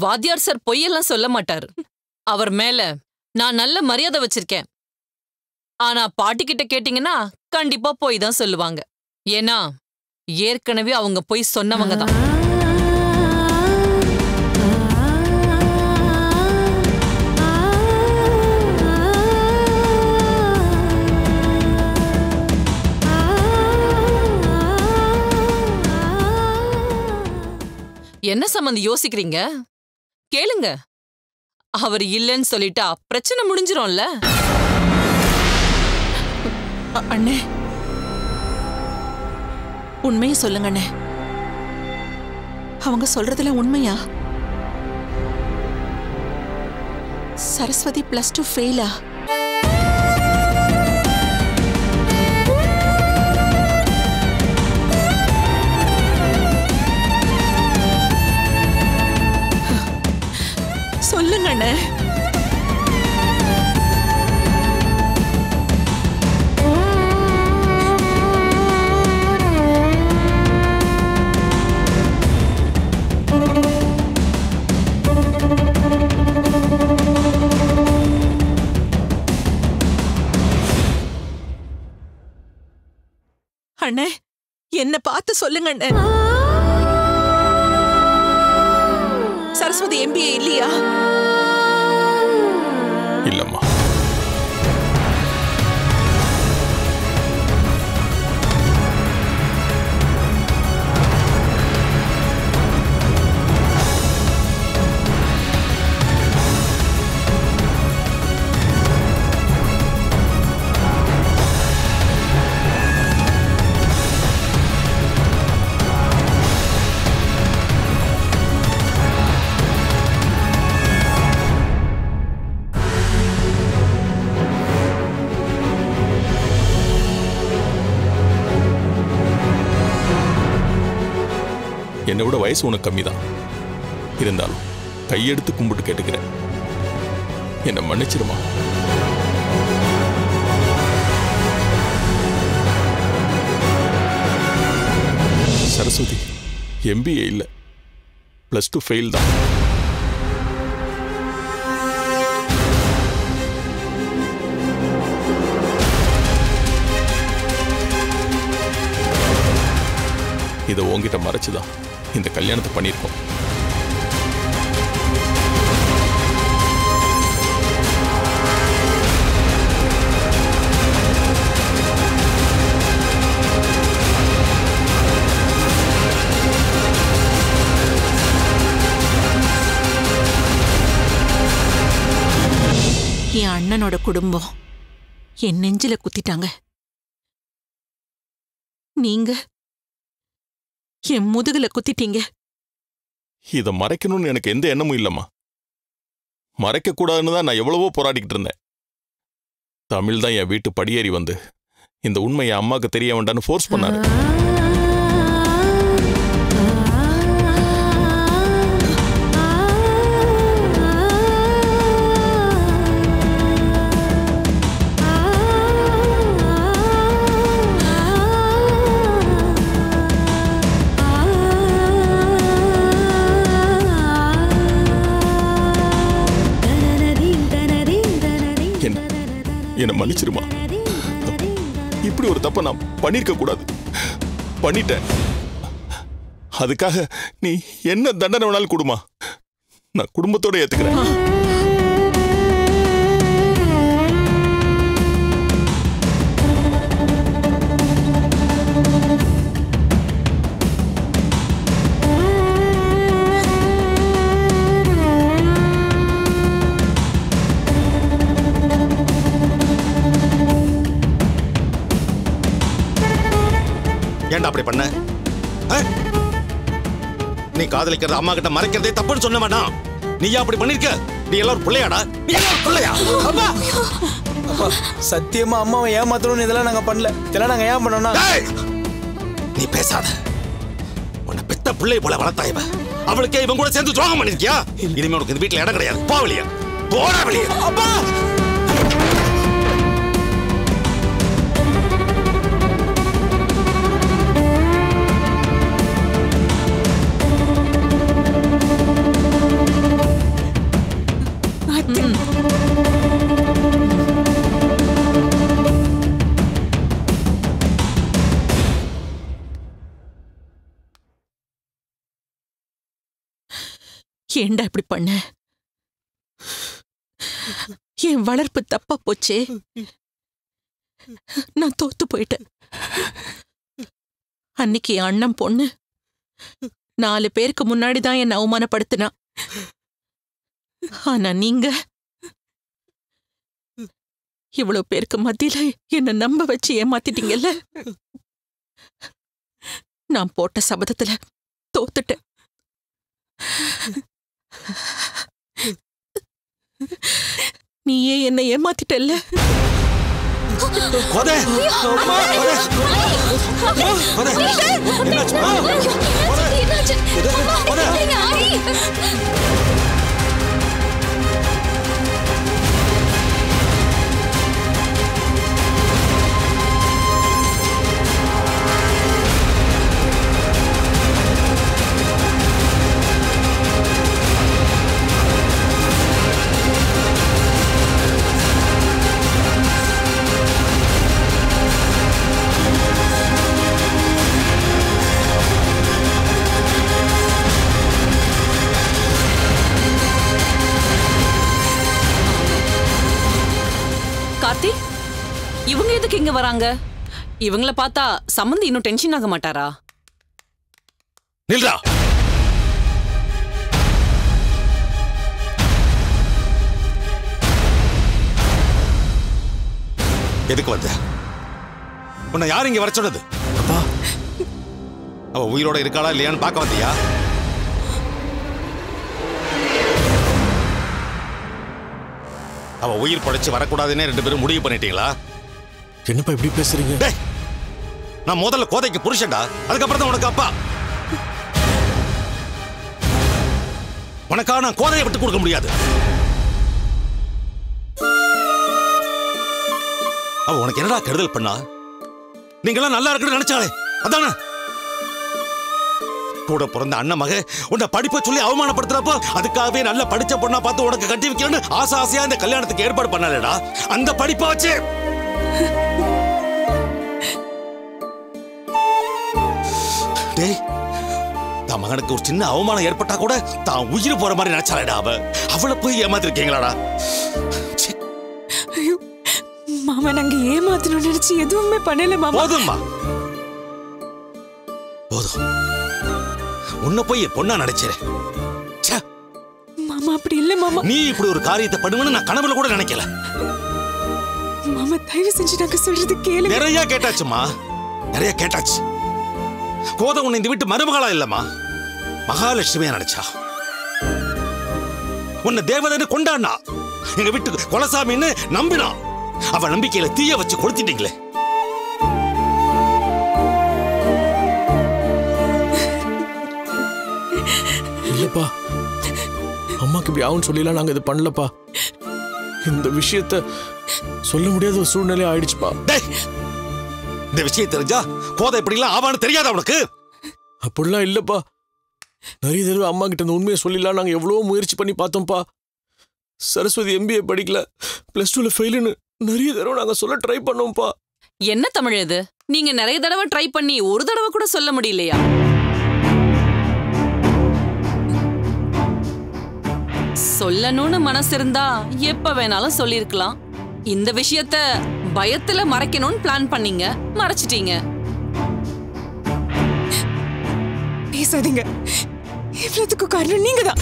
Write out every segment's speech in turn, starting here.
வாத்தியார் சார் பொய்யெல்லாம் சொல்ல மாட்டாரு அவர் மேல நான் நல்ல மரியாதை வச்சிருக்கேன் ஆனா பாட்டி கிட்ட கேட்டீங்கன்னா கண்டிப்பா போய் தான் சொல்லுவாங்க ஏன்னா ஏற்கனவே அவங்க போய் சொன்னவங்க தான் என்ன சம்மந்தி யோசிக்கிறீங்க கேளுங்க அவர் இல்லைன்னு சொல்லிட்டா பிரச்சனை முடிஞ்சிரும்ல அ- அண்ணே உண்மையை சொல்லுங்க அண்ணே அவங்க சொல்றதுல உண்மையா சரஸ்வதி பிளஸ் டூ ஃபெயிலா சொல்லுங்க அண்ணே அண்ணே என்ன பார்த்து சொல்லுங்க அண்ணே சரஸ்வதி எம்பிஏ இல்லையா இல்லம்மா என்னை விட வயசு உனக்கு கம்மி தான் இருந்தாலும் கையெடுத்து கும்பிட்டு கேட்டுக்கிறேன் என்னை மன்னிச்சிருமா சரஸ்வதி எம்பிஏ இல்லை ப்ளஸ் டூ ஃபெயில் தான் இதை உன்கிட்ட மறைச்சுதான் இந்த கல்யாணத்தை பண்ணியிருக்கோம் என் அண்ணனோட குடும்பம் என் நெஞ்சில குத்திட்டாங்க நீங்க என் முதுகுல குத்திட்டீங்க இதை மறைக்கணும்னு எனக்கு எந்த எண்ணமும் இல்லைம்மா மறைக்கக்கூடாதுன்னு தான் நான் எவ்வளவோ போராடிக்கிட்டு இருந்தேன் தமிழ் தான் என் வீட்டு படியேறி வந்து இந்த உண்மை என் அம்மாவுக்கு தெரிய வேண்டாம்னு ஃபோர்ஸ் பண்ணாரு என்ன என்னை மன்னிச்சிருமா இப்படி ஒரு தப்பை நான் பண்ணியிருக்க கூடாது பண்ணிட்டேன் அதுக்காக நீ என்ன தண்டனை வேணாலும் கொடுமா நான் குடும்பத்தோட ஏத்துக்கிறேன் ஏன்டா அப்படி பண்ண ஆ? நீ காதலிக்கிறது அம்மா கிட்ட மறைக்கிறதே தப்புன்னு சொன்ன வேண்டாம் நீயா அப்படி பண்ணிருக்க நீ எல்லாரும் பிள்ளையாடா நீ எல்லாரும் பிள்ளையா அப்பா அப்பா சத்தியமா அம்மாவை ஏமாத்தணும்னு இதெல்லாம் நாங்க பண்ணல இதெல்லாம் நாங்க ஏன் பண்ணோம்னா டேய்! நீ பேசாத உன்னை பெத்த பிள்ளை போல வளர்த்தா இவ அவளுக்கே இவன் கூட சேர்ந்து துரோகம் பண்ணிருக்கியா இனிமே உனக்கு இந்த வீட்டுல இடம் கிடையாது போ வெளிய போடா வெளிய அப்பா ஏன்டா இப்படி பண்ண என் வளர்ப்பு தப்பா போச்சே நான் தோத்து போயிட்டேன் அன்னைக்கு என் அண்ணன் பொண்ணு நாலு பேருக்கு முன்னாடி தான் என்னை அவமானப்படுத்தினா ஆனா நீங்க இவ்வளவு பேருக்கு மத்தியில என்ன நம்ப வச்சு ஏமாத்திட்டீங்கல்ல நான் போட்ட சபதத்துல தோத்துட்டேன் நீயே என்னை ஏமாத்திட்டல்ல கொதை அம்மா, கொதை. கொதை. என்னாச்சு? ஆ, கொதை. கொதை. கார்த்தி இவங்க எதுக்கு இங்க வராங்க இவங்கள பார்த்தா சம்மந்தி இன்னும் டென்ஷன் ஆக மாட்டாரா நில்றா எதுக்கு வந்த உன்னை யார் இங்க வர சொன்னது அவ உயிரோட இருக்காளா இல்லையான்னு பார்க்க வந்தியா அவ உயிர் படைச்சு வரக்கூடாதுன்னே ரெண்டு பேரும் முடிவு பண்ணிட்டீங்களா என்னப்பா இப்படி பேசுறீங்க டேய் நான் முதல்ல கோதைக்கு புருஷன்டா அதுக்கப்புறம் தான் உனக்கு அப்பா உனக்கா நான் கோதையை விட்டு கொடுக்க முடியாது அவ உனக்கு என்னடா கெடுதல் பண்ணா நீங்களாம் நல்லா இருக்குன்னு நினைச்சாலே அதானே கூட பிறந்த அண்ணன் மக உன்னை படிப்பை சொல்லி அவமானப்படுத்துறப்போ அதுக்காகவே நல்ல படிச்ச பொண்ணா பார்த்து உனக்கு கட்டி வைக்கணும்னு ஆசை ஆசையா இந்த கல்யாணத்துக்கு ஏற்பாடு பண்ணலடா அந்த படிப்பை வச்சு டேய் தான் மகனுக்கு ஒரு சின்ன அவமானம் ஏற்பட்டா கூட தான் உயிர் போற மாதிரி நினைச்சாலடா அவ அவளை போய் ஏமாத்திருக்கீங்களாடா ச்சீ, ஐயோ மாமா நாங்க ஏமாத்தணும்னு நினைச்சு எதுவுமே பண்ணல மாமா போதும்மா போதும் உன்னை போய் என் பொண்ணா நினைச்சிரு ச்சே, மாமா அப்படி இல்ல மாமா நீ இப்படி ஒரு காரியத்தை பண்ணுவேன்னு நான் கனவுல கூட நினைக்கல மாமா தயவு செஞ்சு நாங்க சொல்றது கேளுங்க நிறைய கேட்டாச்சுமா நிறைய கேட்டாச்சு கோதை உன்னை இந்த வீட்டு மருமகளா இல்லம்மா மகாலட்சுமியா நினைச்சா உன்னை தேவதைன்னு கொண்டாடினா எங்க வீட்டுக்கு கொலசாமின்னு நம்பினா அவ நம்பிக்கையில தீய வச்சு கொளுத்திட்டீங்களே இல்லப்பா அம்மாக்கு இப்படி ஆகும்னு சொல்லிலாம் நாங்க இது பண்ணலப்பா இந்த விஷயத்த சொல்ல முடியாத ஒரு சூழ்நிலை ஆயிடுச்சுப்பா டேய் இந்த விஷயம் தெரிஞ்சா கோதை எப்படிலாம் ஆவான்னு தெரியாதா உனக்கு அப்படிலாம் இல்லப்பா நிறைய தடவை அம்மா கிட்ட இந்த உண்மையை சொல்லிடலாம் நாங்க எவ்வளவோ முயற்சி பண்ணி பார்த்தோம்ப்பா சரஸ்வதி எம்பிஏ படிக்கல பிளஸ் டூல ஃபெயிலுன்னு நிறைய தடவை நாங்க சொல்ல ட்ரை பண்ணோம்ப்பா என்ன தமிழ் இது நீங்க நிறைய தடவை ட்ரை பண்ணி ஒரு தடவை கூட சொல்ல முடியலையா சொல்லணும்னு மனசு இருந்தா எப்ப வேணாலும் சொல்லிருக்கலாம் இந்த விஷயத்த பயத்துல மறைக்கணும்னு பிளான் பண்ணீங்க மறைச்சிட்டீங்க பேசாதீங்க இவ்வளவுக்கு காரணம் நீங்க தான்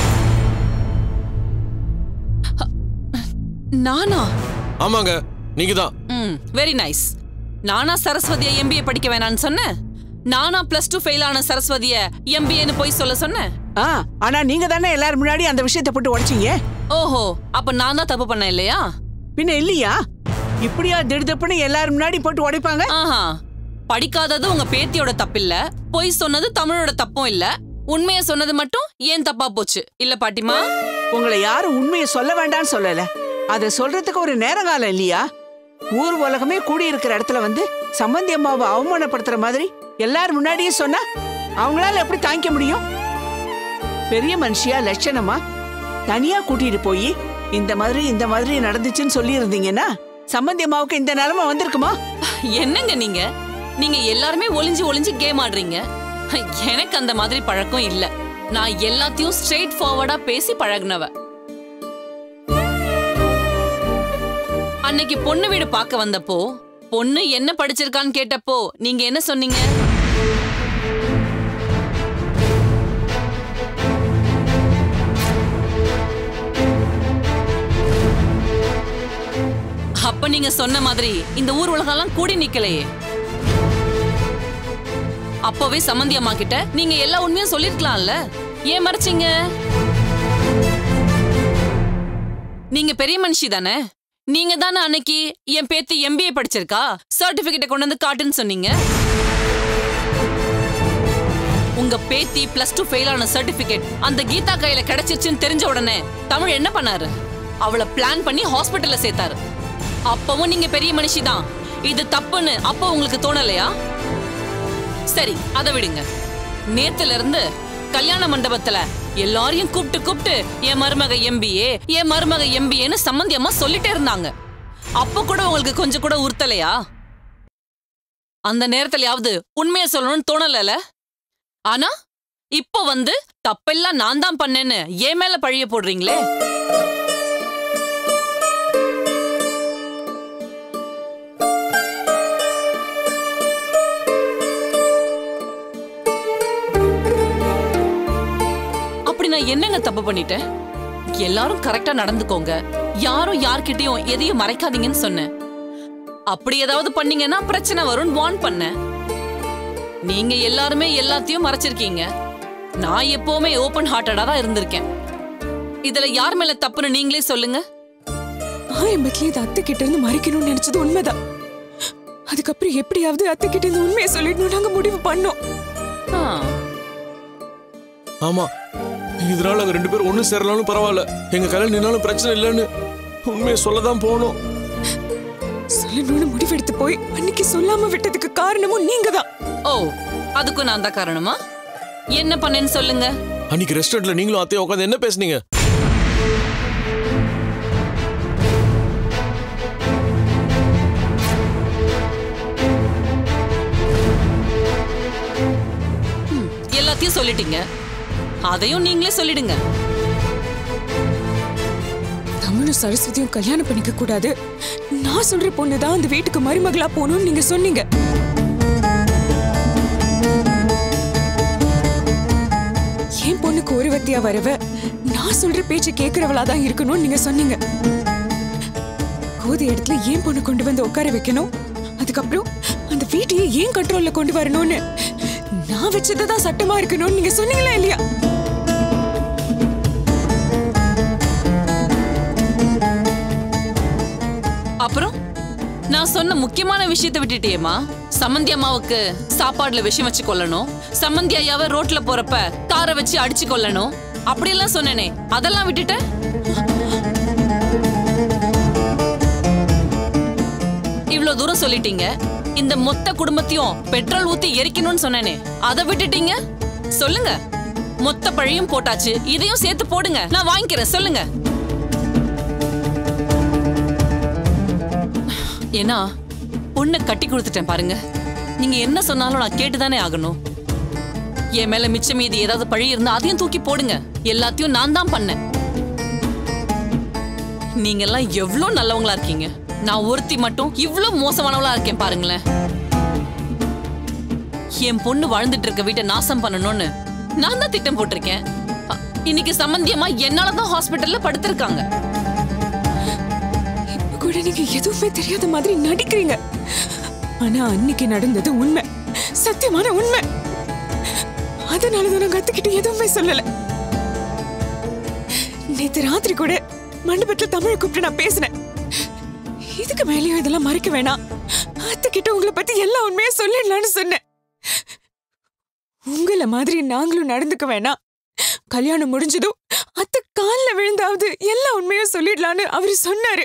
நானா ஆமாங்க நீங்க தான் ம் வெரி நைஸ் நானா சரஸ்வதியை எம்பிஏ படிக்க வேணாம்னு சொன்னேன் நானா பிளஸ் டூ ஃபெயில் ஆன சரஸ்வதிய எம்பிஏன்னு போய் சொல்ல சொன்னேன் ஆ ஆனா நீங்க தானே எல்லாரும் முன்னாடி அந்த விஷயத்தை போட்டு உடைச்சீங்க ஓஹோ அப்ப நான் தான் தப்பு பண்ணேன் இல்லையா பின்ன இல்லையா இப்படியா திடுதப்புன்னு எல்லாரும் முன்னாடி போட்டு உடைப்பாங்க ஆஹா படிக்காதது உங்க பேத்தியோட தப்பில்ல பொய் சொன்னது தமிழோட தப்பும் இல்ல உண்மைய சொன்னது மட்டும் ஏன் தப்பா போச்சு இல்ல பாட்டிமா உங்களை யாரும் உண்மையை சொல்ல வேண்டாம்னு சொல்லல அதை சொல்றதுக்கு ஒரு நேரங்காலம் இல்லையா ஊர் உலகமே கூடி இருக்கிற இடத்துல வந்து சம்பந்தி அம்மாவை அவமானப்படுத்துற மாதிரி எல்லாரும் முன்னாடியே சொன்னா அவங்களால எப்படி தாங்கிக்க முடியும் பெரிய மனுஷியா லட்சணமா தனியா கூட்டிட்டு போய் இந்த மாதிரி இந்த மாதிரி நடந்துச்சுன்னு சொல்லி இருந்தீங்கன்னா சம்பந்தி அம்மாவுக்கு இந்த நிலைமை வந்திருக்குமா என்னங்க நீங்க நீங்க எல்லாருமே ஒளிஞ்சு ஒளிஞ்சு கேம் ஆடுறீங்க எனக்கு அந்த மாதிரி பழக்கம் இல்ல நான் எல்லாத்தையும் ஸ்ட்ரெயிட் ஃபார்வர்டா பேசி பழகுனவ அன்னைக்கு பொண்ணு வீடு பார்க்க வந்தப்போ பொண்ணு என்ன படிச்சிருக்கான்னு கேட்டப்போ நீங்க என்ன சொன்னீங்க அப்ப நீங்க சொன்ன மாதிரி இந்த ஊர் உலகம்லாம் கூடி நிக்கலையே அப்பவே சம்மந்தி அம்மா கிட்ட நீங்க எல்லா உண்மையும் சொல்லிருக்கலாம்ல ஏன் மறைச்சீங்க நீங்க பெரிய மனுஷி தானே நீங்க தானே அன்னைக்கு என் பேத்தி எம்பிஏ படிச்சிருக்கா சர்டிபிகேட்டை கொண்டு வந்து காட்டுன்னு சொன்னீங்க உங்க பேத்தி பிளஸ் டூ ஃபெயில் ஆன சர்டிபிகேட் அந்த கீதா கையில கிடைச்சிருச்சுன்னு தெரிஞ்ச உடனே தமிழ் என்ன பண்ணாரு அவளை பிளான் பண்ணி ஹாஸ்பிட்டல்ல சேர்த்தாரு அப்பவும் நீங்க பெரிய மனுஷி தான் இது தப்புன்னு அப்போ உங்களுக்கு தோணலையா சரி அதை விடுங்க நேத்துல இருந்து கல்யாண மண்டபத்துல எல்லாரையும் கூப்பிட்டு கூப்பிட்டு என் மருமக எம்பிஏ என் மருமக எம்பிஏன்னு சம்மந்தி அம்மா சொல்லிட்டே இருந்தாங்க அப்ப கூட உங்களுக்கு கொஞ்சம் கூட உறுத்தலையா அந்த நேரத்துலயாவது உண்மையை சொல்லணும்னு தோணலல ஆனா இப்போ வந்து தப்பெல்லாம் நான் தான் பண்ணேன்னு என் மேல பழிய போடுறீங்களே அப்படி நான் என்னங்க தப்பு பண்ணிட்டேன் எல்லாரும் கரெக்டா நடந்துக்கோங்க யாரும் யார்கிட்டயும் எதையும் மறைக்காதீங்கன்னு சொன்னேன் அப்படி ஏதாவது பண்ணீங்கன்னா பிரச்சனை வரும்னு வார்ன் பண்ணேன் நீங்க எல்லாருமே எல்லாத்தையும் மறைச்சிருக்கீங்க நான் எப்பவுமே ஓபன் ஹார்ட்டடா தான் இருந்திருக்கேன் இதுல யார் மேல தப்புன்னு நீங்களே சொல்லுங்க ஆரம்பத்துல இது அத்தை கிட்ட இருந்து மறைக்கணும்னு நினைச்சது உண்மைதான் அதுக்கப்புறம் எப்படியாவது அத்தை கிட்ட இருந்து உண்மையை சொல்லிடணும் நாங்க முடிவு பண்ணோம் ஆ, ஆமா இதனால நாங்க ரெண்டு பேரும் ஒண்ணு சேரலாம்னு பரவாயில்ல எங்க கல்யாணம் நின்னாலும் பிரச்சனை இல்லைன்னு உண்மையை சொல்லதான் போகணும் சொல்லணும்னு முடிவெடுத்து போய் அன்னைக்கு சொல்லாம விட்டதுக்கு காரணமும் நீங்க தான் ஓ அதுக்கும் நான் தான் காரணமா என்ன பண்ணேன்னு சொல்லுங்க அன்னைக்கு ரெஸ்டாரண்ட்ல நீங்களும் அத்தையும் உட்காந்து என்ன பேசுனீங்க எல்லாத்தையும் சொல்லிட்டீங்க அதையும் நீங்களே சொல்லிடுங்க தமிழும் சரஸ்வதியும் கல்யாணம் பண்ணிக்க கூடாது நான் சொல்ற பொண்ணு தான் அந்த வீட்டுக்கு மருமகளா போகணும்னு நீங்க சொன்னீங்க என் பொண்ணுக்கு ஒரு வத்தியா வரவ நான் சொல்ற பேச்சு கேக்குறவளா தான் இருக்கணும்னு நீங்க சொன்னீங்க கோதி இடத்துல ஏன் பொண்ணு கொண்டு வந்து உட்கார வைக்கணும் அதுக்கப்புறம் அந்த வீட்டையே ஏன் கண்ட்ரோல்ல கொண்டு வரணும்னு நான் வச்சதுதான் சட்டமா இருக்கணும்னு நீங்க சொன்னீங்களா இல்லையா அப்புறம் நான் சொன்ன முக்கியமான விஷயத்தை விட்டுட்டியேம்மா சம்மந்தி அம்மாவுக்கு சாப்பாடுல விஷம் வச்சு கொல்லணும் சம்மந்தி ஐயாவை ரோட்ல போறப்ப காரை வச்சு அடிச்சு கொல்லணும் அப்படியெல்லாம் சொன்னேனே அதெல்லாம் விட்டுட்ட இவ்ளோ தூரம் சொல்லிட்டீங்க இந்த மொத்த குடும்பத்தையும் பெட்ரோல் ஊத்தி எரிக்கணும்னு சொன்னேனே அதை விட்டுட்டீங்க சொல்லுங்க மொத்த பழியும் போட்டாச்சு இதையும் சேர்த்து போடுங்க நான் வாங்கிக்கிறேன் சொல்லுங்க ஏன்னா பொண்ணை கட்டி கொடுத்துட்டேன் பாருங்க நீங்க என்ன சொன்னாலும் நான் கேட்டுதானே ஆகணும் என் மேல மிச்சம் மீதி ஏதாவது பழி இருந்தா அதையும் தூக்கி போடுங்க எல்லாத்தையும் நான் தான் பண்ணேன் நீங்க எல்லாம் எவ்வளவு நல்லவங்களா இருக்கீங்க நான் ஒருத்தி மட்டும் இவ்வளவு மோசமானவளா இருக்கேன் பாருங்களேன் என் பொண்ணு வாழ்ந்துட்டு இருக்க வீட்டை நாசம் பண்ணணும்னு நான் தான் திட்டம் போட்டிருக்கேன் அ, இன்னைக்கு சம்பந்தியமா என்னாலதான் ஹாஸ்பிட்டல்ல படுத்திருக்காங்க இப்ப கூட நீங்க எதுவுமே தெரியாத மாதிரி நடிக்கிறீங்க ஆனா அன்னைக்கு நடந்தது உண்மை சத்தியமான உண்மை அதனாலதான் நான் கத்துக்கிட்டு எதுவுமே சொல்லல நேத்து ராத்திரி கூட மண்டபத்துல தமிழை கூப்பிட்டு நான் பேசினேன் இதுக்கு மேலேயும் இதெல்லாம் மறைக்க வேணாம் அத்தைக்கிட்ட உங்களை பத்தி எல்லா உண்மையும் சொல்லிடலாம்னு சொன்னேன் உங்களை மாதிரி நாங்களும் நடந்துக்க வேணாம் கல்யாணம் முடிஞ்சதும் அத்தை கால்ல விழுந்தாவது எல்லா உண்மையும் சொல்லிடலான்னு அவரு சொன்னாரு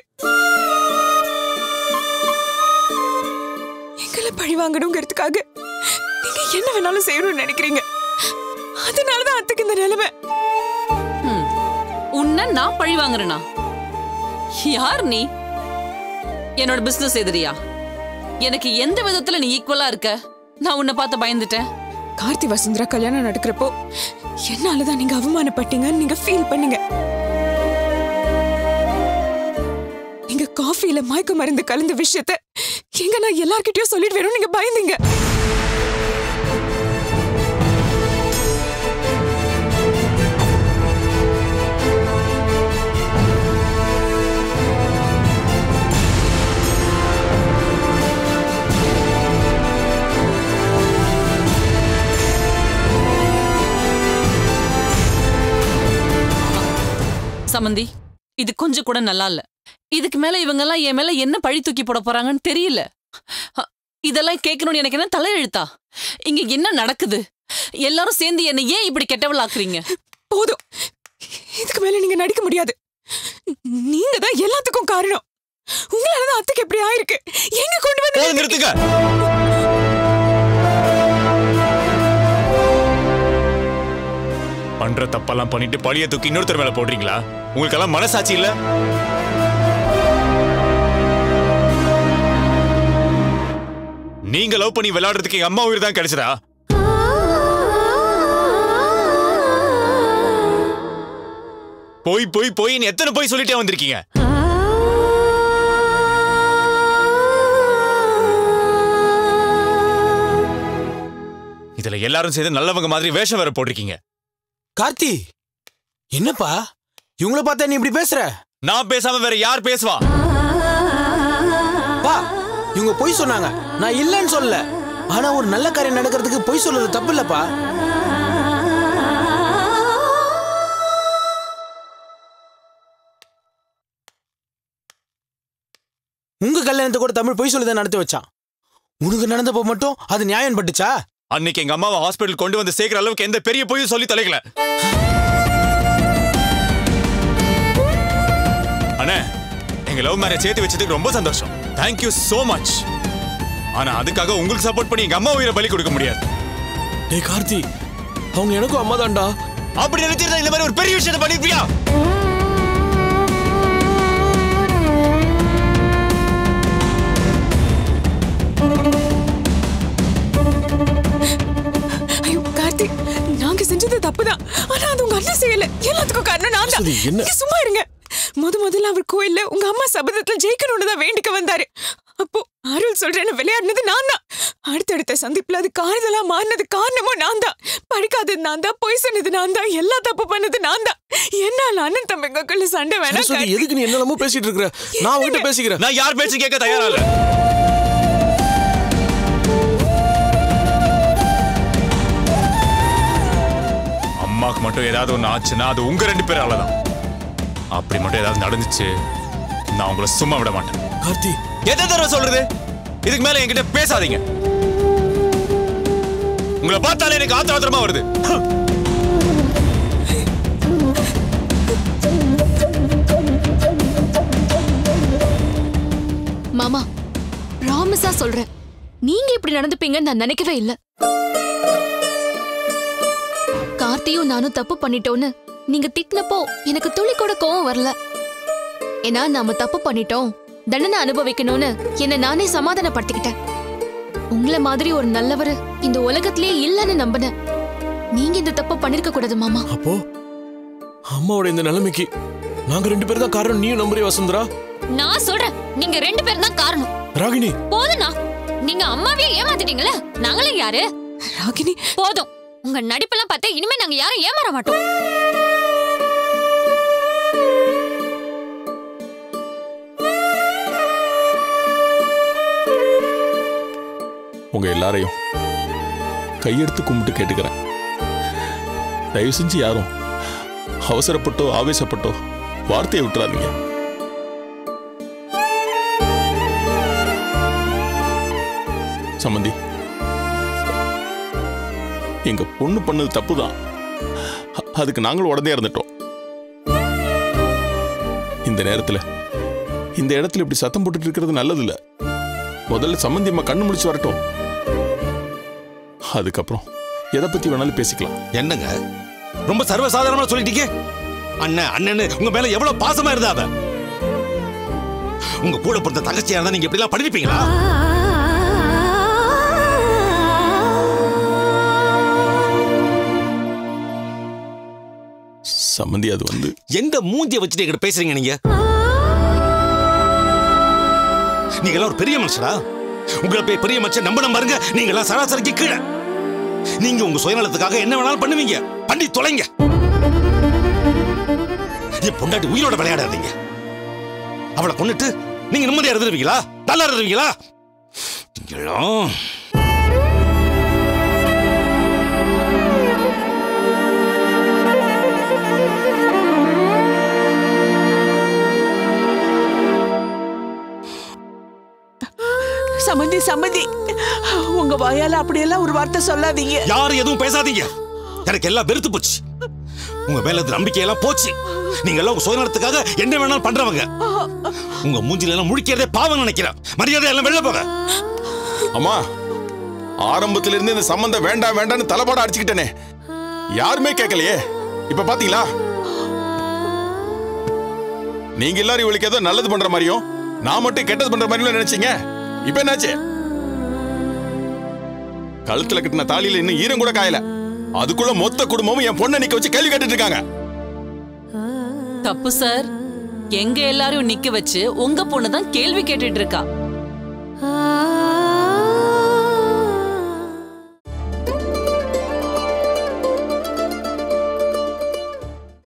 எங்களை பழி வாங்கணுங்கிறதுக்காக நீங்க என்ன வேணாலும் செய்யணும்னு நினைக்கிறீங்க அதனாலதான் அத்தைக்கு இந்த நிலைமை ம். உன்னை நான் பழி வாங்குறேனா யார் நீ என்னோட பிசினஸ் எதிரியா எனக்கு எந்த விதத்துல நீ ஈக்குவலா இருக்க நான் உன்னை பார்த்து பயந்துட்டேன் கார்த்தி வசுந்தரா கல்யாணம் நடக்கிறப்போ என்னாலதான் நீங்க அவமானப்பட்டீங்கன்னு நீங்க ஃபீல் பண்ணீங்க நீங்க காஃபில மயக்க மருந்து கலந்த விஷயத்த எங்க நான் எல்லார்கிட்டயும் சொல்லிட்டு வேணும் நீங்க பயந்தீங்க சமந்தி இது கொஞ்சம் கூட நல்லா இல்ல இதுக்கு மேல இவங்க எல்லாம் என் மேல என்ன பழி தூக்கி போட போறாங்கன்னு தெரியல அ, இதெல்லாம் கேட்கணும்னு எனக்கு என்ன தலையெழுத்தா இங்க என்ன நடக்குது எல்லாரும் சேர்ந்து என்ன ஏன் இப்படி கெட்டவளாக்குறீங்க போதும் இதுக்கு மேல நீங்க நடிக்க முடியாது நீங்க தான் எல்லாத்துக்கும் காரணம் உங்களாலதான் அத்தைக்கு எப்படி ஆயிருக்கு எங்க கொண்டு வந்து போதும் நிறுத்துங்க பண்ற தப்பெல்லாம் பண்ணிட்டு பழிய தூக்கி இன்னொருத்தர் மேல போடுறீங்களா உங்களுக்கு எல்லாம் மனசாட்சி இல்ல நீங்க லவ் பண்ணி விளையாடுறதுக்கு எங்க அம்மா உயிர் தான் கிடைச்சதா போய் போய் போய் எத்தனை போய் சொல்லிட்டே வந்திருக்கீங்க இதுல எல்லாரும் சேர்ந்து நல்லவங்க மாதிரி வேஷம் வேற போட்டிருக்கீங்க கார்த்தி என்னப்பா இவங்கள பார்த்தா நீ இப்படி பேசுற நான் பேசாம வேற யார் பேசுவா பா இவங்க பொய் சொன்னாங்க நான் இல்லைன்னு சொல்லல ஆனா ஒரு நல்ல காரியம் நடக்கிறதுக்கு பொய் சொல்றது தப்பு இல்லப்பா உங்க கல்யாணத்தை கூட தமிழ் பொய் சொல்லி தான் நடத்தி வச்சான் உனக்கு நடந்தப்போ மட்டும் அது நியாயம் பட்டுச்சா அன்னைக்கு எங்க அம்மாவை ஹாஸ்பிட்டல் கொண்டு வந்து சேர்க்கிற அளவுக்கு எந்த பெரிய பொய்யும் சொல்லி தொலைக்கல அண்ணே எங்க லவ் மேரேஜ் சேர்த்து வச்சதுக்கு ரொம்ப சந்தோஷம் தேங்க்யூ so மச் ஆனா அதுக்காக உங்களுக்கு சப்போர்ட் பண்ணி எங்க அம்மா உயிரை பலி கொடுக்க முடியாது டேய் கார்த்தி அவங்க எனக்கும் அம்மா தான்டா அப்படி நினைச்சிருந்தா இந்த மாதிரி ஒரு பெரிய விஷயத்தை பண்ணிருப்பியா ஐயோ கார்த்தி நாங்க செஞ்சது தப்புதான் ஆனா அது உங்க அண்ணன் செய்யல எல்லாத்துக்கும் காரணம் நான் தான் சரி, என்ன? நீங்க சும்மா இருங்க முத முதல்ல அவர் கோயில்ல உங்க அம்மா சபதத்துல ஜெயிக்கணும்னு தான் வேண்டிக்க வந்தாரு அப்போ அருள் சொல்றேன்னு விளையாடினது நான் தான் அடுத்தடுத்த சந்திப்புல அது காதலா மாறினது காரணமும் நான் தான் படிக்காதது நான் தான் பொய் சொன்னது நான் தான் எல்லா தப்பு பண்ணது நான் தான் என்னால அண்ணன் தம்பிங்களுக்குள்ள சண்டை வேணாம் சரஸ்வதி கார்த்தி. எதுக்கு நீ என்னெல்லாமோ பேசிட்டு இருக்கிற நான் உங்ககிட்ட பேசிக்கிறேன் நான் யார் பேச்சு கேட்க தயாரா இல்ல அம்மாக்கு மட்டும் ஏதாவது ஒண்ணு ஆச்சுன்னா அது உங்க ரெண்டு பேரால தான் அப்படி மட்டும் ஏதாவது நடந்துச்சு நான் உங்களை சும்மா விட மாட்டேன் கார்த்தி எதை தடவை சொல்றது இதுக்கு மேல என்கிட்ட பேசாதீங்க உங்களை பார்த்தாலே எனக்கு ஆத்திர ஆத்திரமா வருது மாமா ப்ராமிஸா சொல்றேன் நீங்க இப்படி நடந்துப்பீங்கன்னு நான் நினைக்கவே இல்ல கார்த்தியும் நானும் தப்பு பண்ணிட்டோன்னு நீங்க திட்டினப்போ எனக்கு துளி கூட கோவம் வரல ஏன்னா நாம தப்பு பண்ணிட்டோம் தண்டனை அனுபவிக்கணும்னு என்ன நானே சமாதானப்படுத்திக்கிட்டேன் உங்கள மாதிரி ஒரு நல்லவர் இந்த உலகத்திலேயே இல்லைன்னு நம்பினேன் நீங்க இந்த தப்பு பண்ணிருக்க கூடாது மாமா அப்போ அம்மாவோட இந்த நிலைமைக்கு நாங்க ரெண்டு பேரும் தான் காரணம் நீயும் நம்புறிய வசுந்தரா நான் சொல்றேன் நீங்க ரெண்டு பேரும் தான் காரணம் ராகினி போதும்னா நீங்க அம்மாவே ஏமாத்திட்டீங்களே நாங்களும் யாரு ராகினி போதும் உங்க நடிப்பெல்லாம் பார்த்தா இனிமே நாங்க யாரும் ஏமாற மாட்டோம் உங்க எல்லாரையும் கையெடுத்து கும்பிட்டு கேட்டுக்கிறேன் தயவு செஞ்சு யாரும் அவசரப்பட்டோ ஆவேசப்பட்டோ வார்த்தையை விட்டுறாதீங்க சம்மந்தி எங்க பொண்ணு பண்ணது தப்புதான் அ- அதுக்கு நாங்களும் உடனே இருந்துட்டோம் இந்த நேரத்துல இந்த இடத்துல இப்படி சத்தம் போட்டுட்டு இருக்கிறது நல்லதில்ல முதல்ல சம்மந்தி அம்மா கண்ணு முடிச்சு வரட்டும் அதுக்கப்புறம் எதை பத்தி வேணாலும் பேசிக்கலாம் என்னங்க ரொம்ப சர்வசாதாரணமா சொல்லிட்டீங்க அண்ணன் அண்ணன்னு உங்க மேல எவ்வளவு பாசமா இருந்தா அவ உங்க கூட பிறந்த தங்கச்சியா இருந்தா நீங்க இப்படி எல்லாம் பண்ணிருப்பீங்களா சம்மந்தி அது வந்து எந்த மூஞ்சிய வச்சுட்டு என்கிட்ட பேசுறீங்க நீங்க நீங்க எல்லாம் ஒரு பெரிய மனுஷரா உங்களை போய் பெரிய மனுஷன் நம்ப நம்பாருங்க நீங்க எல்லாம் சராசரிக்கு கீழே நீங்க உங்க சுயநலத்துக்காக என்ன வேணாலும் பண்ணுவீங்க பண்ணி தொலைங்க என் பொண்டாட்டி உயிரோட விளையாடாதீங்க அவளை கொண்டுட்டு நீங்க நிம்மதியா இருந்துருவீங்களா நல்லா இருந்துருவீங்களா நீங்களும் சம்மந்தி சம்மந்தி உங்க வாயால அப்படியெல்லாம் ஒரு வார்த்தை சொல்லாதீங்க யாரும் எதுவும் பேசாதீங்க எனக்கு எல்லாம் வெறுத்து போச்சு உங்க மேல இருந்த நம்பிக்கையெல்லாம் போச்சு நீங்க எல்லாம் உங்க சுயநலத்துக்காக என்ன வேணாலும் பண்றவங்க உங்க மூஞ்சில எல்லாம் முழிக்கிறதே பாவம் நினைக்கிறேன் மரியாதை எல்லாம் வெளில போக அம்மா ஆரம்பத்துல இருந்து இந்த சம்பந்தம் வேண்டாம் வேண்டாம்னு தலைப்பாட அடிச்சுக்கிட்டேனே யாருமே கேட்கலையே இப்ப பாத்தீங்களா நீங்க எல்லாரும் இவளுக்கு ஏதோ நல்லது பண்ற மாதிரியும் நான் மட்டும் கெட்டது பண்ற மாதிரியும் நினைச்சீங்க இப்ப என்னாச்சு கழுத்துல கட்டின தாலியில இன்னும் ஈரம் கூட காயல அதுக்குள்ள மொத்த குடும்பமும் என் பொண்ணை நிக்க வச்சு கேள்வி கேட்டுட்டு இருக்காங்க தப்பு சார் எங்க எல்லாரும் நிக்க வச்சு உங்க பொண்ணு தான் கேள்வி கேட்டுட்டு இருக்கா